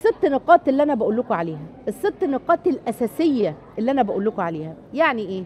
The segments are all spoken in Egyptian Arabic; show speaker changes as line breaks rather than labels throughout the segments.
الست نقاط اللي انا بقول لكم عليها الست نقاط الاساسيه اللي انا بقول لكم عليها يعني ايه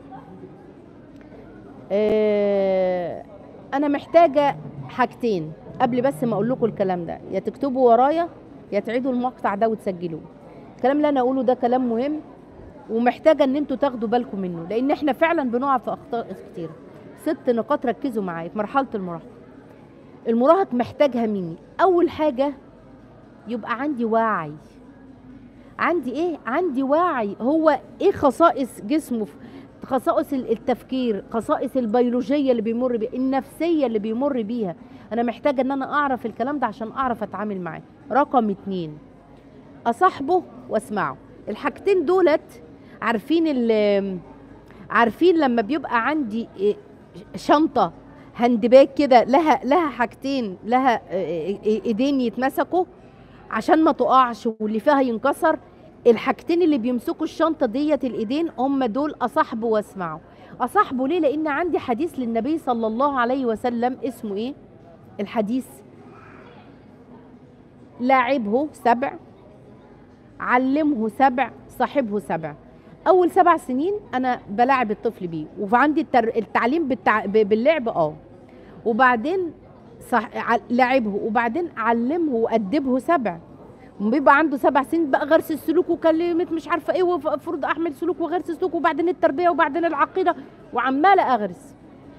آه انا محتاجه حاجتين قبل بس ما اقول لكم الكلام ده يا تكتبوا ورايا يا تعيدوا المقطع ده وتسجلوه الكلام اللي انا اقوله ده كلام مهم ومحتاجه ان انتوا تاخدوا بالكم منه لان احنا فعلا بنقع في اخطاء كتيره ست نقاط ركزوا معايا في مرحله المراهقه المراهق محتاجها مني اول حاجه يبقى عندي وعي عندي ايه عندي وعي هو ايه خصائص جسمه خصائص التفكير خصائص البيولوجيه اللي بيمر بيها النفسيه اللي بيمر بيها انا محتاجه ان انا اعرف الكلام ده عشان اعرف اتعامل معاه رقم اتنين اصاحبه واسمعه الحاجتين دولت عارفين عارفين لما بيبقى عندي شنطه هاند باج كده لها لها حاجتين لها ايدين يتمسكوا عشان ما تقعش واللي فيها ينكسر الحاجتين اللي بيمسكوا الشنطه ديت الايدين هم دول اصاحبه واسمعه اصاحبه ليه لان عندي حديث للنبي صلى الله عليه وسلم اسمه ايه الحديث لاعبه سبع علمه سبع صاحبه سبع اول سبع سنين انا بلاعب الطفل بيه وعندي التر... التعليم بالتع... باللعب اه وبعدين صح... لعبه وبعدين علمه وادبه سبع بيبقى عنده سبع سنين بقى غرس السلوك وكلمه مش عارفه ايه وفرض احمل سلوك وغرس السلوك وبعدين التربيه وبعدين العقيده وعماله اغرس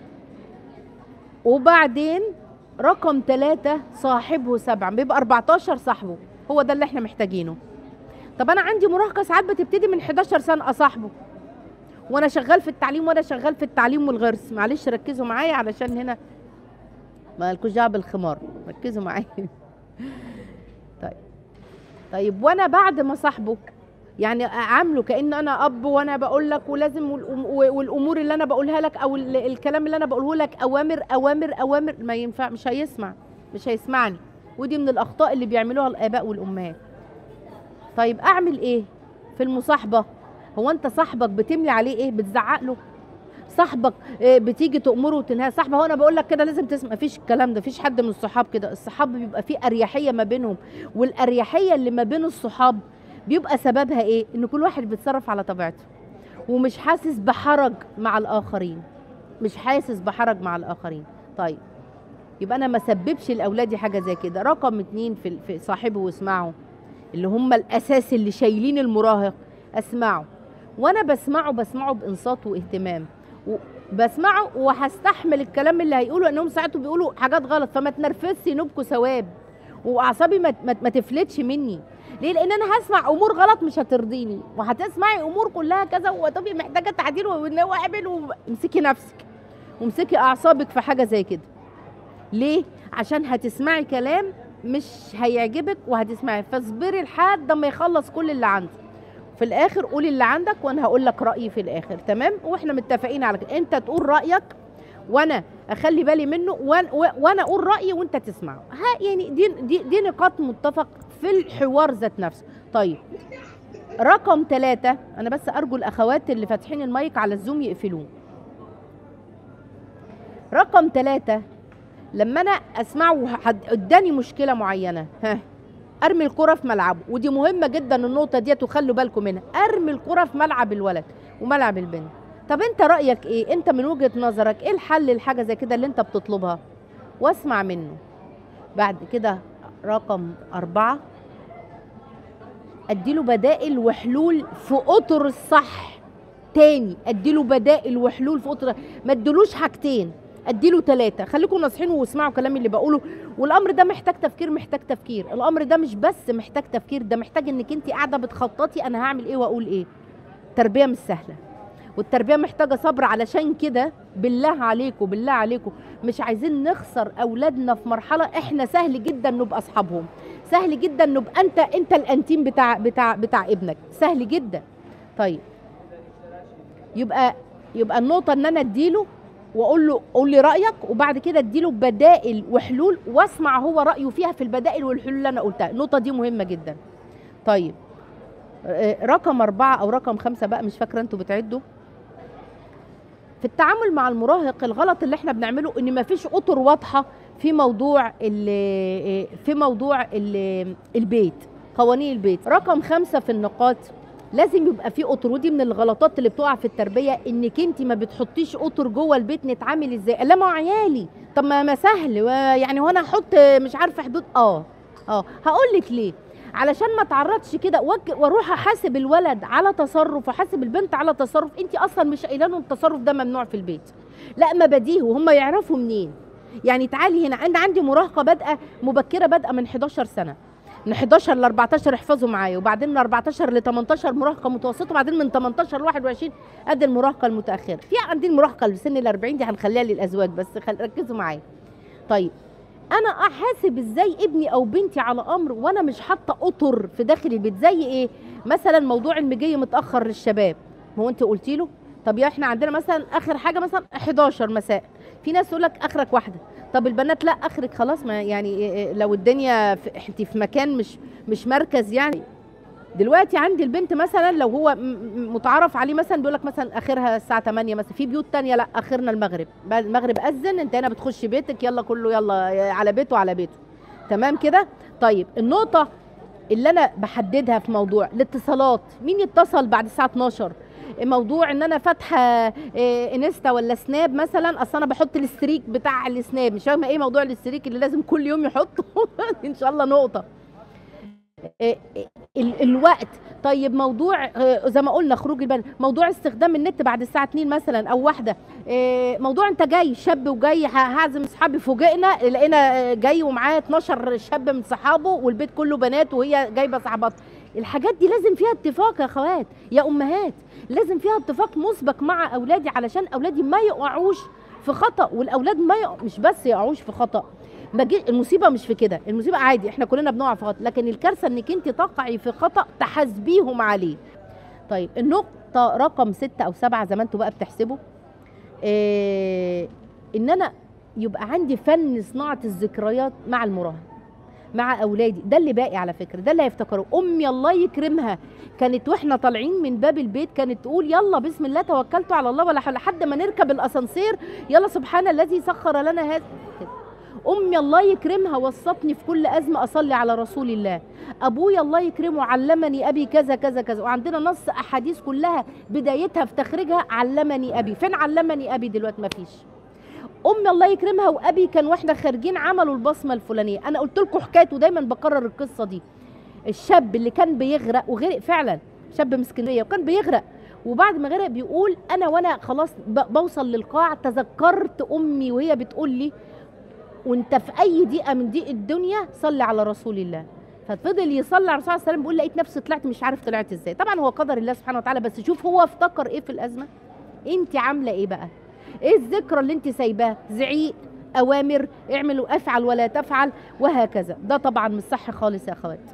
وبعدين رقم ثلاثة صاحبه سبعة بيبقى 14 صاحبه هو ده اللي احنا محتاجينه طب انا عندي مراهقه ساعات بتبتدي من 11 سنه اصاحبه وانا شغال في التعليم وانا شغال في التعليم والغرس معلش ركزوا معايا علشان هنا ما لكوش دعوه بالخمار ركزوا معايا طيب طيب وانا بعد ما صاحبه يعني اعامله كان انا اب وانا بقول لك ولازم والامور اللي انا بقولها لك او الكلام اللي انا بقوله لك اوامر اوامر اوامر ما ينفع مش هيسمع مش هيسمعني ودي من الاخطاء اللي بيعملوها الاباء والامهات طيب اعمل ايه في المصاحبه هو انت صاحبك بتملي عليه ايه بتزعق له صاحبك بتيجي تامره وتنهاه صاحبه هو انا بقول لك كده لازم تسمع مفيش الكلام ده مفيش حد من الصحاب كده الصحاب بيبقى فيه اريحيه ما بينهم والاريحيه اللي ما بين الصحاب بيبقى سببها ايه ان كل واحد بيتصرف على طبيعته ومش حاسس بحرج مع الاخرين مش حاسس بحرج مع الاخرين طيب يبقى انا ما سببش لاولادي حاجه زي كده رقم اتنين في, في صاحبه واسمعه اللي هم الاساس اللي شايلين المراهق اسمعه وانا بسمعه بسمعه بانصات واهتمام بسمعه وهستحمل الكلام اللي هيقوله لانهم ساعته بيقولوا حاجات غلط فما تنرفزش نوبكوا ثواب واعصابي ما, ما, ما تفلتش مني ليه لان انا هسمع امور غلط مش هترضيني وهتسمعي امور كلها كذا وطبي محتاجه تعديل واعمل وامسكي نفسك وامسكي اعصابك في حاجه زي كده ليه عشان هتسمعي كلام مش هيعجبك وهتسمعي فاصبري لحد ما يخلص كل اللي عنده في الاخر قولي اللي عندك وانا هقول لك رايي في الاخر تمام واحنا متفقين على كده انت تقول رايك وانا اخلي بالي منه وانا, وأنا اقول رايي وانت تسمعه ها يعني دي دي, دي نقاط متفق في الحوار ذات نفسه طيب رقم ثلاثة أنا بس أرجو الأخوات اللي فاتحين المايك على الزوم يقفلوه رقم ثلاثة لما أنا أسمعه قدامي مشكلة معينة ها ارمي الكره في ملعبه ودي مهمه جدا النقطه ديت وخلوا بالكم منها ارمي الكره في ملعب الولد وملعب البنت طب انت رايك ايه انت من وجهه نظرك ايه الحل لحاجه زي كده اللي انت بتطلبها واسمع منه بعد كده رقم أربعة أديله بدائل وحلول في أطر الصح تاني أديله بدائل وحلول في أطر ما ادلوش حاجتين اديله ثلاثة خليكم ناصحين واسمعوا كلامي اللي بقوله والامر ده محتاج تفكير محتاج تفكير الامر ده مش بس محتاج تفكير ده محتاج انك انت قاعده بتخططي انا هعمل ايه واقول ايه تربيه مش سهله والتربيه محتاجه صبر علشان كده بالله عليكم بالله عليكم مش عايزين نخسر اولادنا في مرحله احنا سهل جدا نبقى اصحابهم سهل جدا نبقى انت انت الانتيم بتاع بتاع بتاع ابنك سهل جدا طيب يبقى يبقى النقطه ان انا اديله واقول له قول لي رايك وبعد كده اديله بدائل وحلول واسمع هو رايه فيها في البدائل والحلول اللي انا قلتها النقطه دي مهمه جدا طيب رقم أربعة أو رقم خمسة بقى مش فاكرة أنتوا بتعدوا في التعامل مع المراهق الغلط اللي احنا بنعمله ان مفيش اطر واضحه في موضوع ال في موضوع ال البيت قوانين البيت رقم خمسة في النقاط لازم يبقى في قطر ودي من الغلطات اللي بتقع في التربيه انك انت ما بتحطيش قطر جوه البيت نتعامل ازاي لا ما هو عيالي طب ما ما سهل و- يعني وانا احط مش عارفه حدود اه اه هقول لك ليه علشان ما تعرضش كده وأج- واروح احاسب الولد على تصرف واحاسب البنت على تصرف انت اصلا مش قايله لهم التصرف ده ممنوع في البيت لا ما بديهي وهم يعرفوا منين يعني تعالي هنا انا عندي مراهقه بادئه مبكره بادئه من 11 سنه من 11 ل 14 احفظوا معايا وبعدين من 14 ل 18 مراهقه متوسطه وبعدين من 18 ل 21 قد المراهقه المتاخره في عندي المراهقه لسن ال 40 دي هنخليها للازواج بس خل... ركزوا معايا طيب انا احاسب ازاي ابني او بنتي على امر وانا مش حاطه اطر في داخل البيت زي ايه مثلا موضوع المجي متاخر للشباب هو انت قلتي له طب يا احنا عندنا مثلا اخر حاجه مثلا 11 مساء في ناس تقول لك اخرك واحده طب البنات لا اخرك خلاص ما يعني إيه إيه لو الدنيا في انت في مكان مش مش مركز يعني دلوقتي عندي البنت مثلا لو هو م- م- متعارف عليه مثلا بيقول لك مثلا اخرها الساعه 8 مثلا في بيوت تانية لا اخرنا المغرب بقى المغرب اذن انت هنا بتخش بيتك يلا كله يلا على بيته على بيته تمام كده طيب النقطه اللي انا بحددها في موضوع الاتصالات مين يتصل بعد الساعه 12 موضوع ان انا فاتحه إيه، انستا ولا سناب مثلا اصل انا بحط الاستريك بتاع السناب مش فاهمه ايه موضوع الاستريك اللي لازم كل يوم يحطه ان شاء الله نقطه إيه، إيه، ال- الوقت طيب موضوع آه، زي ما قلنا خروج البلد موضوع استخدام النت بعد الساعه 2 مثلا او واحده إيه، موضوع انت جاي شاب وجاي ه- هعزم اصحابي فوجئنا لقينا آه، جاي ومعاه 12 شاب من صحابه والبيت كله بنات وهي جايبه صحباتها الحاجات دي لازم فيها اتفاق يا اخوات يا امهات لازم فيها اتفاق مسبق مع اولادي علشان اولادي ما يقعوش في خطا والاولاد ما يقع مش بس يقعوش في خطا ما جي- المصيبه مش في كده المصيبه عادي احنا كلنا بنقع في خطا لكن الكارثه انك انت تقعي في خطا تحاسبيهم عليه طيب النقطه رقم ستة او سبعة زي ما انتوا بقى بتحسبوا إيه ان انا يبقى عندي فن صناعه الذكريات مع المراهق مع اولادي ده اللي باقي على فكره ده اللي هيفتكروه امي الله يكرمها كانت واحنا طالعين من باب البيت كانت تقول يلا بسم الله توكلت على الله ولا حول لحد ما نركب الاسانسير يلا سبحان الذي سخر لنا هذا كده. امي الله يكرمها وصتني في كل ازمه اصلي على رسول الله ابويا الله يكرمه علمني ابي كذا كذا كذا وعندنا نص احاديث كلها بدايتها في تخريجها علمني ابي فين علمني ابي دلوقتي مفيش امي الله يكرمها وابي كان واحنا خارجين عملوا البصمه الفلانيه انا قلت لكم حكايته دايما بكرر القصه دي الشاب اللي كان بيغرق وغرق فعلا شاب من اسكندريه وكان بيغرق وبعد ما غرق بيقول انا وانا خلاص ب- بوصل للقاع تذكرت امي وهي بتقول لي وانت في اي دقيقه من دقيق الدنيا صلي على رسول الله ففضل يصلي على الرسول صلى الله عليه وسلم بيقول لقيت نفسي طلعت مش عارف طلعت ازاي طبعا هو قدر الله سبحانه وتعالى بس شوف هو افتكر ايه في الازمه انت عامله ايه بقى ايه الذكرى اللي انت سايباها زعيق اوامر اعمل وافعل ولا تفعل وهكذا ده طبعا مش صح خالص يا اخوات